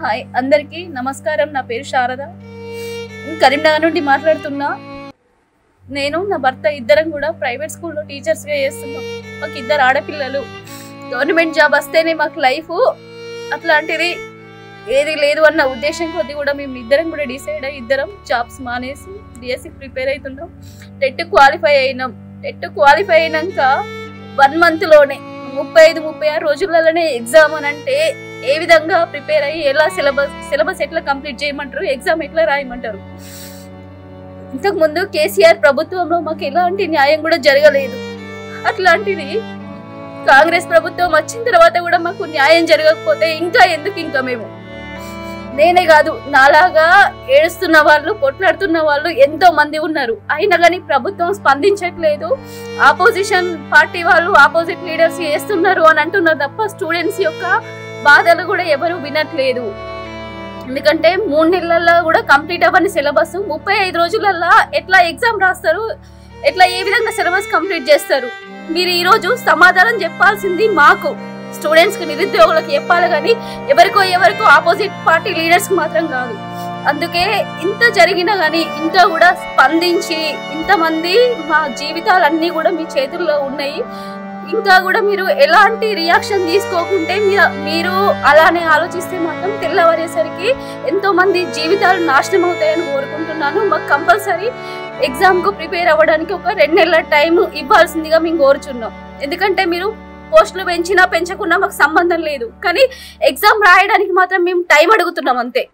hi అందరికీ నమస్కారం నా పేరు శారద కరీంనగర్ నుండి మాట్లాడుతున్నా నేను నా భర్త ఇద్దరం కూడా ప్రైవేట్ స్కూల్లో టీచర్స్గా చేస్తున్నాం మాకు ఇద్దరు ఆడపిల్లలు గవర్నమెంట్ జాబ్ వస్తేనే మాకు లైఫ్ అట్లాంటిది ఏది లేదు అన్న ఉద్దేశం కొద్ది కూడా మేము ఇద్దరం కూడా డిసైడ్ అయ్యి ఇద్దరం జాబ్స్ మానేసి డిఎస్సి ప్రిపేర్ అవుతున్నాం టెట్ క్వాలిఫై అయినాం టెట్ క్వాలిఫై అయినాక వన్ మంత్లోనే ముప్పై ఐదు ముప్పై ఆరు రోజులలోనే ఎగ్జామ్ అని అంటే ఏ విధంగా ప్రిపేర్ అయ్యి ఎలా సిలబస్ సిలబస్ ఎట్లా కంప్లీట్ చేయమంటారు ఎగ్జామ్ ఎట్లా రాయమంటారు ఇంతకు ముందు కేసీఆర్ ప్రభుత్వంలో మాకు ఎలాంటి న్యాయం కూడా జరగలేదు అట్లాంటిది కాంగ్రెస్ ప్రభుత్వం వచ్చిన తర్వాత కూడా మాకు న్యాయం జరగకపోతే ఇంకా ఎందుకు ఇంకా మేము నేనే కాదు నాలాగా ఏడుస్తున్న వాళ్ళు కొట్లాడుతున్న వాళ్ళు ఎంతో మంది ఉన్నారు అయినా కానీ ప్రభుత్వం స్పందించట్లేదు ఆపోజిషన్ పార్టీ వాళ్ళు ఆపోజిట్ లీడర్స్ చేస్తున్నారు అని అంటున్నారు తప్ప స్టూడెంట్స్ యొక్క బాధలు కూడా ఎవరు వినట్లేదు ఎందుకంటే మూడు నెలల్లో కూడా కంప్లీట్ అవ్వని సిలబస్ ముప్పై ఐదు రోజులల్లో ఎట్లా ఎగ్జామ్ రాస్తారు ఎట్లా ఏ విధంగా సిలబస్ కంప్లీట్ చేస్తారు మీరు ఈ రోజు సమాధానం చెప్పాల్సింది మాకు స్టూడెంట్స్ కి నిరుద్యోగులకు చెప్పాలి కానీ ఎవరికో ఎవరికో ఆపోజిట్ పార్టీ లీడర్స్ కి మాత్రం కాదు అందుకే ఇంత జరిగినా కానీ ఇంకా కూడా స్పందించి ఇంతమంది మా జీవితాలన్నీ కూడా మీ చేతుల్లో ఉన్నాయి ఇంకా కూడా మీరు ఎలాంటి రియాక్షన్ తీసుకోకుంటే మీరు మీరు అలానే ఆలోచిస్తే మాత్రం తెల్లవారేసరికి ఎంతో మంది జీవితాలు నాశనం అవుతాయని కోరుకుంటున్నాను మాకు కంపల్సరీ ఎగ్జామ్ కు ప్రిపేర్ అవ్వడానికి ఒక రెండు నెలల టైం ఇవ్వాల్సిందిగా మేము కోరుచున్నాం ఎందుకంటే మీరు పోస్టులు పెంచినా పెంచకున్నా మాకు సంబంధం లేదు కానీ ఎగ్జామ్ రాయడానికి మాత్రం మేము టైం అడుగుతున్నాం అంతే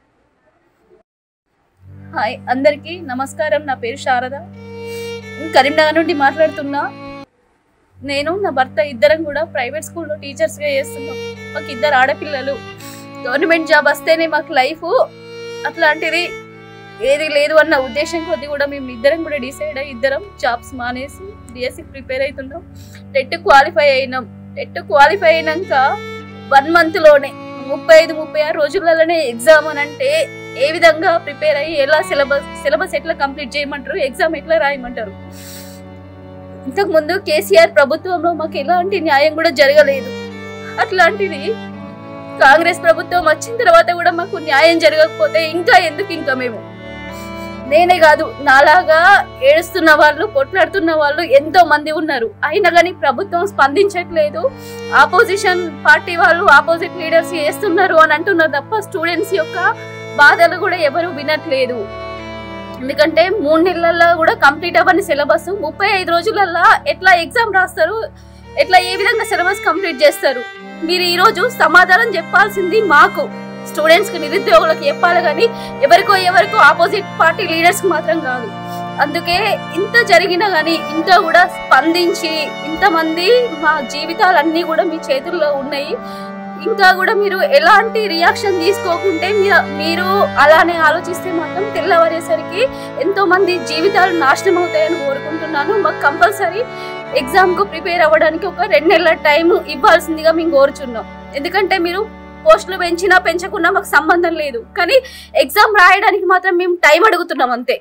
హాయ్ అందరికీ నమస్కారం నా పేరు శారద కరీంనగర్ నుండి మాట్లాడుతున్నా నేను నా భర్త ఇద్దరం కూడా ప్రైవేట్ స్కూల్లో టీచర్స్గా చేస్తున్నాం మాకు ఇద్దరు ఆడపిల్లలు గవర్నమెంట్ జాబ్ వస్తేనే మాకు లైఫ్ అట్లాంటిది ఏది లేదు అన్న ఉద్దేశం కొద్ది కూడా మేము ఇద్దరం కూడా డిసైడ్ అయ్యి ఇద్దరం జాబ్స్ మానేసి డిఎస్సి ప్రిపేర్ అవుతున్నాం టెట్ క్వాలిఫై అయినాం టెట్ క్వాలిఫై అయినాక వన్ మంత్లోనే ముప్పై ఐదు ముప్పై ఆరు రోజులలోనే ఎగ్జామ్ అని అంటే ఏ విధంగా ప్రిపేర్ అయ్యి ఎలా సిలబస్ సిలబస్ ఎట్లా కంప్లీట్ చేయమంటారు ఎగ్జామ్ ఎట్లా రాయమంటారు ఇంతకు ముందు కేసీఆర్ ప్రభుత్వంలో మాకు ఎలాంటి న్యాయం కూడా జరగలేదు అట్లాంటిది కాంగ్రెస్ ప్రభుత్వం వచ్చిన తర్వాత కూడా మాకు న్యాయం జరగకపోతే ఇంకా ఎందుకు ఇంకా మేము నేనే కాదు నాలాగా ఏడుస్తున్న వాళ్ళు కొట్లాడుతున్న వాళ్ళు ఎంతో మంది ఉన్నారు అయినా కానీ ప్రభుత్వం స్పందించట్లేదు ఆపోజిషన్ పార్టీ వాళ్ళు ఆపోజిట్ లీడర్స్ చేస్తున్నారు అని అంటున్నారు తప్ప స్టూడెంట్స్ యొక్క బాధలు కూడా ఎవరు వినట్లేదు ఎందుకంటే మూడు నెలల్లో కూడా కంప్లీట్ అవ్వని సిలబస్ ముప్పై ఐదు రోజులల్లో ఎట్లా ఎగ్జామ్ రాస్తారు ఎట్లా ఏ విధంగా సిలబస్ కంప్లీట్ చేస్తారు మీరు ఈ రోజు సమాధానం చెప్పాల్సింది మాకు స్టూడెంట్స్ కి నిరుద్యోగులకు చెప్పాలి కానీ ఎవరికో ఎవరికో ఆపోజిట్ పార్టీ లీడర్స్ కి మాత్రం కాదు అందుకే ఇంత జరిగినా కానీ ఇంకా కూడా స్పందించి ఇంతమంది మా జీవితాలన్నీ కూడా మీ చేతుల్లో ఉన్నాయి ఇంకా కూడా మీరు ఎలాంటి రియాక్షన్ తీసుకోకుంటే మీరు మీరు అలానే ఆలోచిస్తే మాత్రం తెల్లవారేసరికి ఎంతో మంది జీవితాలు నాశనం అవుతాయని కోరుకుంటున్నాను మాకు కంపల్సరీ ఎగ్జామ్ కు ప్రిపేర్ అవ్వడానికి ఒక రెండు నెలల టైం ఇవ్వాల్సిందిగా మేము కోరుచున్నాం ఎందుకంటే మీరు పోస్టులు పెంచినా పెంచకున్నా మాకు సంబంధం లేదు కానీ ఎగ్జామ్ రాయడానికి మాత్రం మేము టైం అడుగుతున్నాం అంతే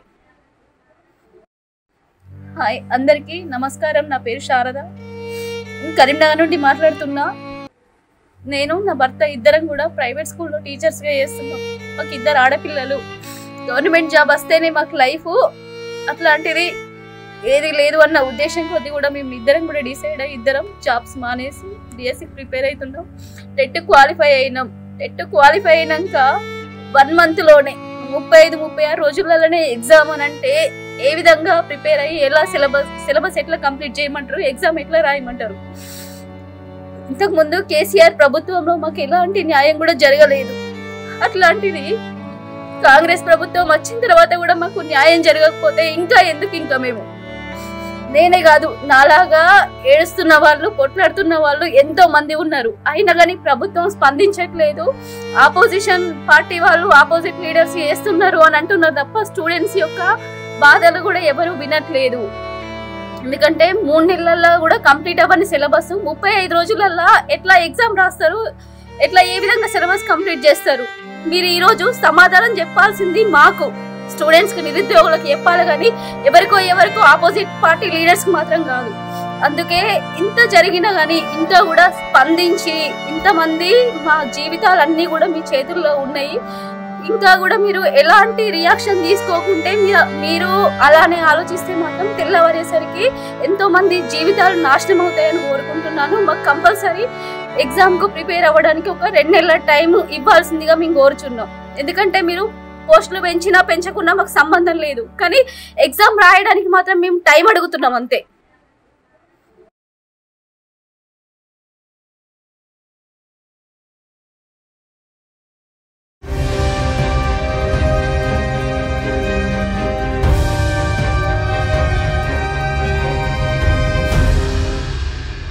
హాయ్ అందరికీ నమస్కారం నా పేరు శారద కరీంనగర్ నుండి మాట్లాడుతున్నా నేను నా భర్త ఇద్దరం కూడా ప్రైవేట్ స్కూల్లో టీచర్స్గా చేస్తున్నాం మాకు ఇద్దరు ఆడపిల్లలు గవర్నమెంట్ జాబ్ వస్తేనే మాకు లైఫ్ అట్లాంటిది ఏది లేదు అన్న ఉద్దేశం కొద్ది కూడా మేము ఇద్దరం కూడా డిసైడ్ అయ్యి ఇద్దరం జాబ్స్ మానేసి డిఎస్సి ప్రిపేర్ అవుతున్నాం టెట్ క్వాలిఫై అయినాం టెట్ క్వాలిఫై అయినాక వన్ మంత్లోనే ముప్పై ఐదు ముప్పై ఆరు రోజులలోనే ఎగ్జామ్ అని అంటే ఏ విధంగా ప్రిపేర్ అయ్యి ఎలా సిలబస్ సిలబస్ ఎట్లా కంప్లీట్ చేయమంటారు ఎగ్జామ్ ఎట్లా రాయమంటారు ఇంతకు ముందు కేసీఆర్ ప్రభుత్వంలో మాకు ఎలాంటి న్యాయం కూడా జరగలేదు అట్లాంటిది కాంగ్రెస్ ప్రభుత్వం వచ్చిన తర్వాత కూడా మాకు న్యాయం జరగకపోతే ఇంకా ఎందుకు ఇంకా మేము నేనే కాదు నాలాగా ఏడుస్తున్న వాళ్ళు కొట్లాడుతున్న వాళ్ళు ఎంతో మంది ఉన్నారు అయినా కానీ ప్రభుత్వం స్పందించట్లేదు ఆపోజిషన్ పార్టీ వాళ్ళు ఆపోజిట్ లీడర్స్ చేస్తున్నారు అని అంటున్నారు తప్ప స్టూడెంట్స్ యొక్క బాధలు కూడా ఎవరు వినట్లేదు ఎందుకంటే మూడు నెలల్లో కూడా కంప్లీట్ అవ్వని సిలబస్ ముప్పై ఐదు రోజులల్లో ఎట్లా ఎగ్జామ్ రాస్తారు ఎట్లా ఏ విధంగా సిలబస్ కంప్లీట్ చేస్తారు మీరు ఈ రోజు సమాధానం చెప్పాల్సింది మాకు స్టూడెంట్స్ కి నిరుద్యోగులకు చెప్పాలి కానీ ఎవరికో ఎవరికో ఆపోజిట్ పార్టీ లీడర్స్ కి మాత్రం కాదు అందుకే ఇంత జరిగినా కానీ ఇంత కూడా స్పందించి ఇంతమంది మా జీవితాలన్నీ కూడా మీ చేతుల్లో ఉన్నాయి ఇంకా కూడా మీరు ఎలాంటి రియాక్షన్ తీసుకోకుంటే మీరు మీరు అలానే ఆలోచిస్తే మాత్రం తెల్లవారేసరికి ఎంతో మంది జీవితాలు నాశనం అవుతాయని కోరుకుంటున్నాను మాకు కంపల్సరీ ఎగ్జామ్ కు ప్రిపేర్ అవ్వడానికి ఒక రెండు నెలల టైం ఇవ్వాల్సిందిగా మేము కోరుచున్నాం ఎందుకంటే మీరు పోస్టులు పెంచినా పెంచకున్నా మాకు సంబంధం లేదు కానీ ఎగ్జామ్ రాయడానికి మాత్రం మేము టైం అడుగుతున్నాం అంతే